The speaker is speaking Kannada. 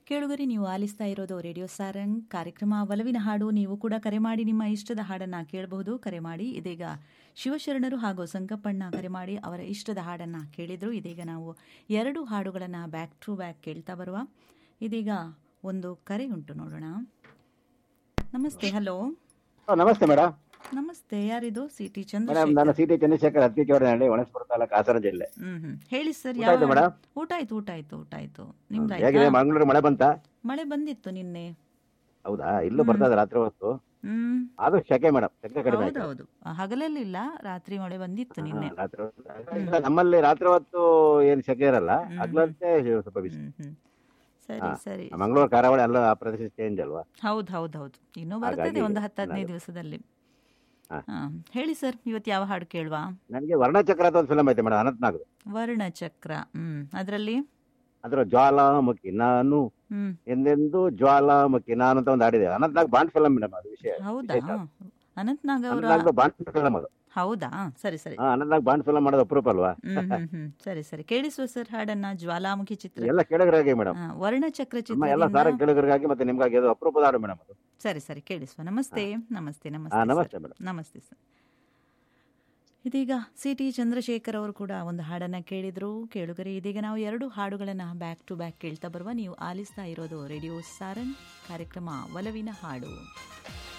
ಕೇಳುಗರಿ ನೀವು ಆಲಿಸ್ತಾ ಇರೋದು ರೇಡಿಯೋ ಸಾರಂಗ್ ಕಾರ್ಯಕ್ರಮ ಒಲವಿನ ಹಾಡು ನೀವು ಕೂಡ ಕರೆ ಮಾಡಿ ನಿಮ್ಮ ಇಷ್ಟದ ಹಾಡನ್ನ ಕೇಳಬಹುದು ಕರೆ ಮಾಡಿ ಇದೀಗ ಶಿವಶರಣರು ಹಾಗೂ ಸಂಕಪ್ಪಣ್ಣ ಕರೆ ಮಾಡಿ ಅವರ ಇಷ್ಟದ ಹಾಡನ್ನ ಕೇಳಿದ್ರು ಇದೀಗ ನಾವು ಎರಡು ಹಾಡುಗಳನ್ನು ಬ್ಯಾಕ್ ಟು ಬ್ಯಾಕ್ ಕೇಳ್ತಾ ಬರುವ ಇದೀಗ ಒಂದು ಕರೆ ಉಂಟು ನೋಡೋಣ ನಮಸ್ತೆ ಹಲೋ ಹಾ, ನಮಸ್ತೆ ಮೇಡಮ್ ನಮಸ್ತೆ ಯಾರಿದು ಸಿ ಟಿ ಮೇಡಮ್ ಚಂದ್ರಶೇಖರ್ ನಾನು ಸಿ ಟಿ ಚಂದ್ರಶೇಖರ್ ಹತ್ತಿ ಹೊಣಸ್ಪುರ ತಾಲೂಕು ಹಾಸನ ಜಿಲ್ಲೆ ಹ್ಮ್ ಹ್ಮ್ ಹೇಳಿ ಸರ್ ಊಟ ಯಾವ ಆಯ್ತಾ ಮೇಡಮ್? ಊಟ ಆಯ್ತು ಊಟ ಆಯ್ತು ಊಟ ಆಯ್ತು ಹೇಗಿದೆ ನಿಮ್ದಾಯ್ತಾ ಮಂಗಳೂರು ಮಳೆ ಬಂತ ಮಳೆ ಬಂದಿತ್ತು ನಿನ್ನೆ ಹೌದಾ ಇಲ್ಲೂ ಬರ್ತಾ ಇದೆ ರಾತ್ರಿ ಹೊತ್ತು ಹ್ಮ್ ಆದ್ರೂ ಶೆಕೆ ಮೇಡಮ್ ಶೆಕೆ ಕಡಿಮೆ ಆಯ್ತು ಹೌದೌದು ಹಗಲಲ್ಲಿಲ್ಲ ರಾತ್ರಿ ಮಳೆ ಬಂದಿತ್ತು ನಿನ್ನೆ ಹಾ, ರಾತ್ರಿ ಹೊತ್ತು. ಇಲ್ಲ, ನಮ್ಮಲ್ಲಿ ರಾತ್ರಿ ಹೊತ್ತು ಏನ್ ಶೆಕೆ ಇರಲ್ಲ ಹ್ಮ್. ಹಗ್ಲಂತೆ ಸ್ವಲ್ಪ ಬಿಸಿ ಹ್ಮ್ ಹ್ಮ್ ಸರಿ ಹಾ. ಸರಿ ಮಂಗಳೂರು ಕರಾವಳಿ ಎಲ್ಲ ಆ ಪ್ರದೇಶ ಚೇಂಜ್ ಅಲ್ವಾ ಹೌದು ಹೌದು ಹೌದು ಇನ್ನೂ ಹಾಗಾಗಿ ಬರ್ತದೆ ಒಂದು ಹತ್ತು ಹದಿನೈದು ನಾನು- ದಿವಸದಲ್ಲಿ ಹಾ. ಹಾ. ಹೇಳಿ ಸರ್ ಇವತ್ತು ಯಾವ ಹಾಡು ಕೇಳುವ ನನಗೆ ವರ್ಣಚಕ್ರ ಅಂತ ಒಂದು ಫಿಲಮ್ ಐತೆ ಮೇಡಮ್ ಅನಂತ್ನಾಗ್ ವರ್ಣಚಕ್ರ ಹ್ಮ್ ಅದರಲ್ಲಿ ಅದ್ರ ಜ್ವಾಲಾಮುಖಿ ನಾನು ಹ್ಮ್ ಎಂದೆಂದು ಜ್ವಾಲಾಮುಖಿ ನಾನು ಅಂತ ಒಂದು ಹಾಡಿದೆ ಅನಂತ್ನಾಗ್ ಬಾಂಡ್ ಫಿಲಮ್ ಮೇಡಮ್ ಅದು ವಿಷಯ ಹೌದಾ ವಿಶೇಷ. ಅನಂತ್ನಾಗ್ ಅವರ ಅನಂತ್ನಾಗ್ ಬಾಂಡ್ ಫಿಲಮ್ ಅದು ಹೌದಾ ಸರಿ ಸರಿ ಹಾ ಅನಂತ್ನಾಗ್ ಬಾಂಡ್ ಫಿಲಮ್ ಮಾಡೋದು ಅಪರೂಪ ಅಲ್ವಾ ಹ್ಮ್ ಹ್ಮ್ ಹ್ಮ್ ಸರಿ ಸರಿ ಕೇಳಿಸುವ ಸರ್ ಹಾಡನ್ನ ಜ್ವಾಲಾಮುಖಿ ಚಿತ್ರ ಎಲ್ಲ ಕೇಳಿದ್ರಾಗೆ ಮೇಡಮ್ ಹಾ, ವರ್ಣಚಕ್ರ ನಮ್ಮ ಎಲ್ಲ ಸಾರ ಚಿತ್ರದಿಂದ ಕೇಳಿದ್ರಿಗಾಗಿ ಮತ್ತೆ ನಿಮ್ಗಾಗಿ ಅದು ಅಪರೂಪದ ಹಾಡು ಮೇಡಮ್ ಅದು ಸರಿ ಸರಿ ಕೇಳಿಸುವ ನಮಸ್ತೆ ನಮಸ್ತೆ ಹಾ ನಮಸ್ತೆ ಸರ್. ನಮಸ್ತೆ ಮೇಡಮ್ ನಮಸ್ತೆ ಸರ್ ಇದೀಗ ಸಿ ಟಿ ಚಂದ್ರಶೇಖರ್ ಅವರು ಕೂಡ ಒಂದು ಹಾಡನ್ನು ಕೇಳಿದ್ರು ಕೇಳುಗರೆ ಇದೀಗ ನಾವು ಎರಡು ಹಾಡುಗಳನ್ನು ಬ್ಯಾಕ್ ಟು ಬ್ಯಾಕ್ ಕೇಳ್ತಾ ಬರುವ ನೀವು ಆಲಿಸ್ತಾ ಇರೋದು ರೇಡಿಯೋ ಸಾರಂಗ್ ಕಾರ್ಯಕ್ರಮ ಒಲವಿನ ಹಾಡು